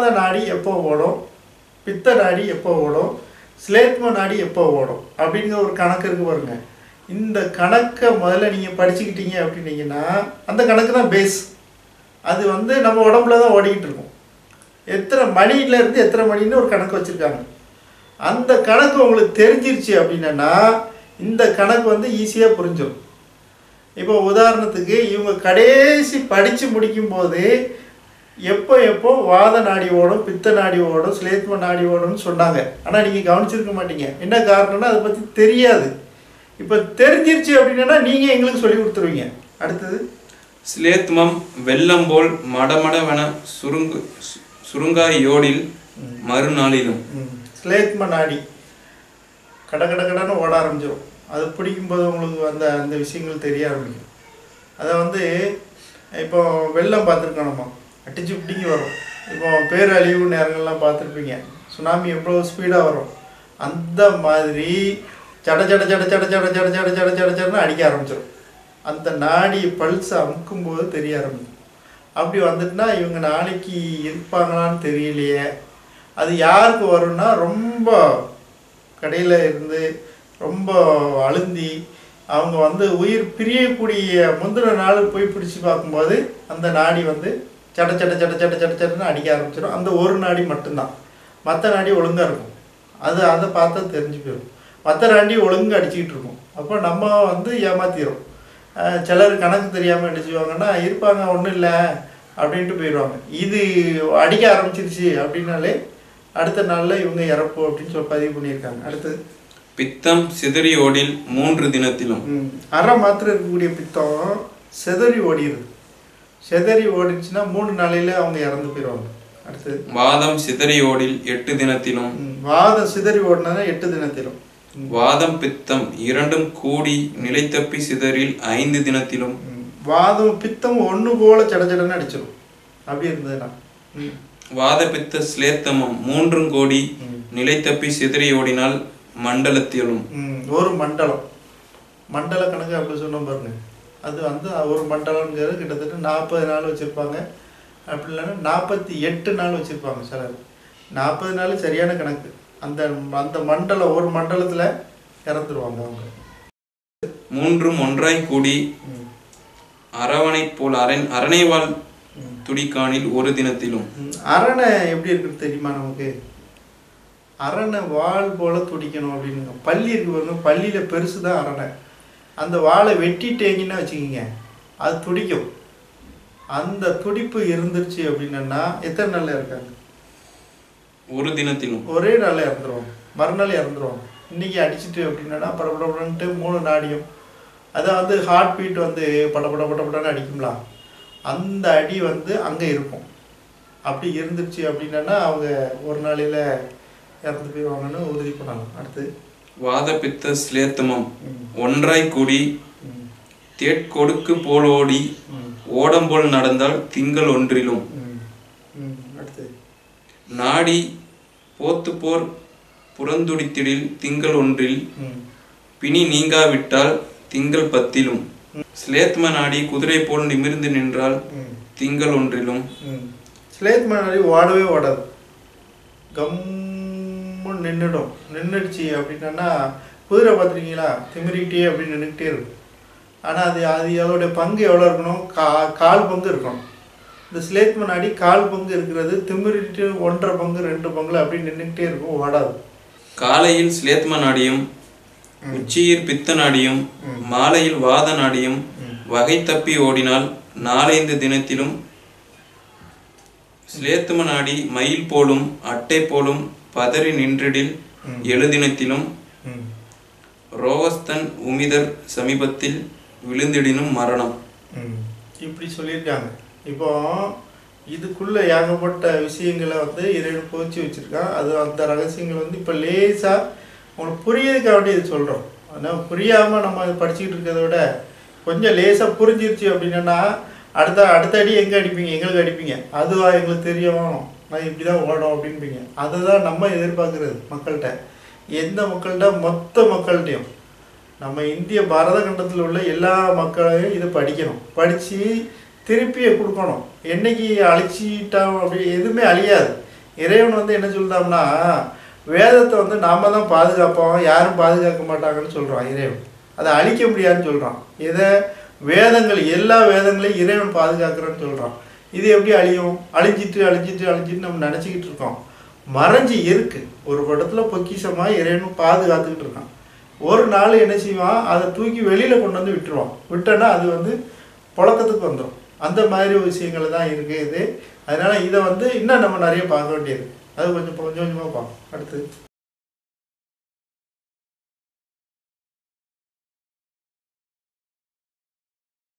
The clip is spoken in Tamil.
நாடி எப்போ ஓடும் பித்த நாடி எப்போ ஓடும் ஸ்லேத்ம நாடி எப்போ ஓடும் அப்படிங்கிற ஒரு கணக்கு இருக்கு பாருங்க இந்த கணக்கை முதல்ல நீங்கள் படிச்சுக்கிட்டீங்க அப்படின்னீங்கன்னா அந்த கணக்கு தான் பேஸ் அது வந்து நம்ம உடம்புல தான் ஓடிக்கிட்டு இருக்கும் எத்தனை மணியில இருந்து எத்தனை மணின்னு ஒரு கணக்கு வச்சுருக்காங்க அந்த கணக்கு உங்களுக்கு தெரிஞ்சிருச்சு அப்படின்னா இந்த கணக்கு வந்து ஈஸியாக புரிஞ்சிடும் இப்போ உதாரணத்துக்கு இவங்க கடைசி படித்து முடிக்கும்போது எப்போ எப்போ வாத நாடி ஓடும் பித்த நாடி ஓடும் சிலேத்ம நாடி ஓடும்னு சொன்னாங்க ஆனால் நீங்கள் கவனிச்சிருக்க மாட்டீங்க என்ன காரணம்னா அதை பற்றி தெரியாது இப்போ தெரிஞ்சிருச்சு அப்படின்னா நீங்கள் எங்களுக்கு சொல்லி கொடுத்துருவீங்க அடுத்தது ஸ்லேத்மம் வெள்ளம் போல் மடமடவென சுருங்கு சு- சுருங்காய் யோடில் மறுநாளிலும் ம். ஸ்லேத்ம நாடி கட கட கடன்னு ஓட ஆரம்பிச்சிடும் அது பிடிக்கும்போது உங்களுக்கு அந்த அந்த விஷயங்கள் தெரிய ஆரம்பிக்கும் அதை வந்து இப்போ வெள்ளம் பார்த்துருக்கோம் நம்ம அடிச்சு பிடிங்கி வரும் இப்போ பேரழிவு நேரங்கள்லாம் பார்த்துருப்பீங்க சுனாமி எவ்வளோ ஸ்பீடாக வரும் அந்த மாதிரி சட சட சட சட சட சட சட சட சட சடன்னு அடிக்க ஆரம்பிச்சிடும் அந்த நாடி பல்ஸ் அமுக்கும்போது தெரிய ஆரம்பிக்கும் அப்படி வந்துட்டுனா இவங்க நாளைக்கு இருப்பாங்களான்னு தெரியலையே அது யாருக்கு வரும்னா ரொம்ப கடையில் இருந்து ரொம்ப அழுந்தி அவங்க வந்து உயிர் பிரியக்கூடிய முந்தின நாள் போய் பிடிச்சு பார்க்கும்போது அந்த நாடி வந்து சட சட சட சட சட சடன்னு அடிக்க ஆரம்பிச்சிடும் அந்த ஒரு நாடி மட்டும்தான் மற்ற நாடி ஒழுங்காக இருக்கும் அது அதை பார்த்தா தெரிஞ்சு போயிடும் மற்ற நாடி ஒழுங்காக அடிச்சுக்கிட்டு இருக்கும் அப்போ நம்ம வந்து ஏமாத்திரும் அஹ் சிலர் கணக்கு தெரியாமல் என்ன செய்வாங்கன்னா இருப்பாங்க ஒன்றும் இல்லை அப்படின்ட்டு போயிடுவாங்க இது அடிக்க ஆரம்பிச்சிருச்சு அப்படின்னாலே அடுத்த நாளில் இவங்க இறப்பு அப்படின்னு சொல்லி பதிவு பண்ணியிருக்காங்க அடுத்தது பித்தம் சிதறியோடில் மூன்று தினத்திலும் ம், அரை மாத்திரம் இருக்கக்கூடிய பித்தம் செதறி ஓடிடுது செதறி ஓடிச்சுன்னா மூணு நாளையில அவங்க இறந்து போயிடுவாங்க அடுத்தது வாதம் சிதறியோடில் எட்டு தினத்திலும் ம், வாதம் சிதறி ஓடினா எட்டு தினத்திலும் வாதம் பித்தம் இரண்டும் கூடி நிலைத்தப்பி சிதறில் ஐந்து தினத்திலும் ம், வாதம் பித்தம் ஒன்று போல சடச்சடன்னு அடிச்சிடும் அப்படி இருந்ததுன்னா ம், வாத பித்த ஸ்லேத்தமம் மூன்றும் கோடி ம். நிலைத்தப்பி சிதறியோடினால் மண்டலத்திலும் ம், ஒரு மண்டலம் மண்டல கணக்கு அப்படி சொன்னோம் பாருங்க அது வந்து ஒரு மண்டலம்ங்கிறது கிட்டத்தட்ட நாற்பது நாள் வச்சுருப்பாங்க அப்படி இல்லைன்னா நாற்பத்தி எட்டு நாள் வச்சுருப்பாங்க சிலர் நாற்பது நாள் சரியான கணக்கு அந்த அந்த மண்டலம் ஒரு மண்டலத்தில் இறந்துருவாங்க அவங்க மூன்றும் ஒன்றாய் கூடி ம், அரவணை போல் அரண் அரணைவாள் ம். துடிக்கானில் ஒரு தினத்திலும் ம், அரணை எப்படி இருக்குன்னு தெரியுமா நமக்கு அரணை வாள் போல துடிக்கணும் அப்படின்னு பள்ளி இருக்கு பாருங்க பள்ளியில் பெருசு தான் அரணை அந்த வாளை வெட்டிட்டேங்கன்னா வச்சுக்கிங்க அது துடிக்கும் அந்த துடிப்பு இருந்துருச்சு அப்படின்னா எத்தனை நாளில் இருக்காங்க ஒரு தினத்திலும் ஒரே நாளில் இறந்துருவாங்க மறுநாள் இறந்துருவாங்க இன்னைக்கு அடிச்சிட்டு அப்படின்னா படபடபடன்ட்டு மூணு நாடியும் அதான் வந்து ஹார்ட் பீட் வந்து படபட படபடன்னு அடிக்கும்ல அந்த அடி வந்து அங்கே இருக்கும் அப்படி இருந்துச்சு அப்படின்னா அவங்க ஒரு நாளையில் இறந்து போயிடுவாங்கன்னு உறுதி பண்ணலாம் அடுத்து வாத பித்த ஸ்லேத்தமம் ம், ஒன்றாய் கூடி ம், தேட்கொடுக்கு போலோடி ம், ஓடம்போல் நடந்தால் திங்கள் ஒன்றிலும் ம், ம், அடுத்து நாடி போத்து போர் புறந்துடித்திடில் திங்கள் ஒன்றில் ம், பிணி நீங்காவிட்டால் திங்கள் பத்திலும் ஸ்லேத்ம நாடி குதிரை போல் நிமிர்ந்து நின்றால் ம். திங்கள் ஒன்றிலும் ம் ஸ்லேத் மாதிரி ஓடவே ஓடாது கம்முன்னு நின்றுடும் நின்றுடுச்சு அப்படின்னா குதிரை பார்த்துருக்கீங்களா திமிரிக்கிட்டே அப்படி நின்றுக்கிட்டே இருக்கும் ஆனால் அது அது அதோடைய பங்கு எவ்வளோ இருக்கணும் கா கால் பங்கு இருக்கணும் இந்த ஸ்லேத் முன்னாடி கால் பங்கு இருக்கிறது திமிரிட்டு ஒன்றரை பங்கு ரெண்டு பங்குல அப்படி நின்றுக்கிட்டே இருக்கும் ஓடாது காலையில் ஸ்லேத்ம நாடியும் உச்சியில் பித்த நாடியும் மாலையில் வாத நாடியும் வகை தப்பி ஓடினால் நாலைந்து தினத்திலும் ஸ்லேத்தும நாடி மயில் போலும் அட்டை போலும் பதறி நின்றிடில் எழுதினத்திலும் ம் ரோவஸ்தன் உமிதர் சமீபத்தில் விழுந்திடினும் மரணம் ம். இப்படி சொல்லியிருக்காங்க இப்போ இதுக்குள்ள ஏகப்பட்ட விஷயங்களை வந்து இறைவன் புதைச்சி வச்சிருக்கான் அது அந்த ரகசியங்கள் வந்து இப்போ லேசாக உங்களுக்கு புரியதுக்காக வேண்டி இது சொல்கிறோம் ஆனால் புரியாமல் நம்ம அதை படிச்சுக்கிட்டு இருக்கிறத விட கொஞ்சம் லேசாக புரிஞ்சிருச்சு அப்படின்னா அடுத்த அடுத்த அடி எங்கே அடிப்பீங்க எங்களுக்கு அடிப்பீங்க அதுவா எங்களுக்கு தெரியும் நான் இப்படி தான் ஓடும் அப்படின்பீங்க அதுதான் நம்ம எதிர்பார்க்குறது மக்கள்கிட்ட எந்த மக்கள்கிட்ட மொத்த மக்கள்கிட்டையும் நம்ம இந்திய பாரத கண்டத்தில் உள்ள எல்லா மக்களையும் இதை படிக்கணும் படித்து திருப்பி கொடுக்கணும் என்னைக்கு அழிச்சிட்டோம் அப்படி எதுவுமே அழியாது இறைவன் வந்து என்ன சொல்றான்னா வேதத்தை வந்து நாம தான் பாதுகாப்போம் யாரும் பாதுகாக்க மாட்டாங்கன்னு சொல்றான் இறைவன் அதை அழிக்க முடியாதுன்னு சொல்றான் இதை வேதங்கள் எல்லா வேதங்களையும் இறைவன் பாதுகாக்கிறேன்னு சொல்றான் இது எப்படி அழியும் அழிஞ்சிட்டு அழிஞ்சிட்டு அழிஞ்சிட்டு நம்ம நினச்சிக்கிட்டு இருக்கோம் மறைஞ்சு இருக்கு ஒரு படத்துல பொக்கிஷமா இறைவன் பாதுகாத்துக்கிட்டு இருக்கான் ஒரு நாள் என்ன செய்வான் அதை தூக்கி வெளியில கொண்டு வந்து விட்டுருவான் விட்டோன்னா அது வந்து புழக்கத்துக்கு வந்துடும் அந்த மாதிரி விஷயங்கள் தான் இருக்கு இது அதனால இதை வந்து இன்னும் நம்ம நிறைய பார்க்க வேண்டியது அது கொஞ்சம் கொஞ்சம் கொஞ்சமாக பார்ப்போம் அடுத்து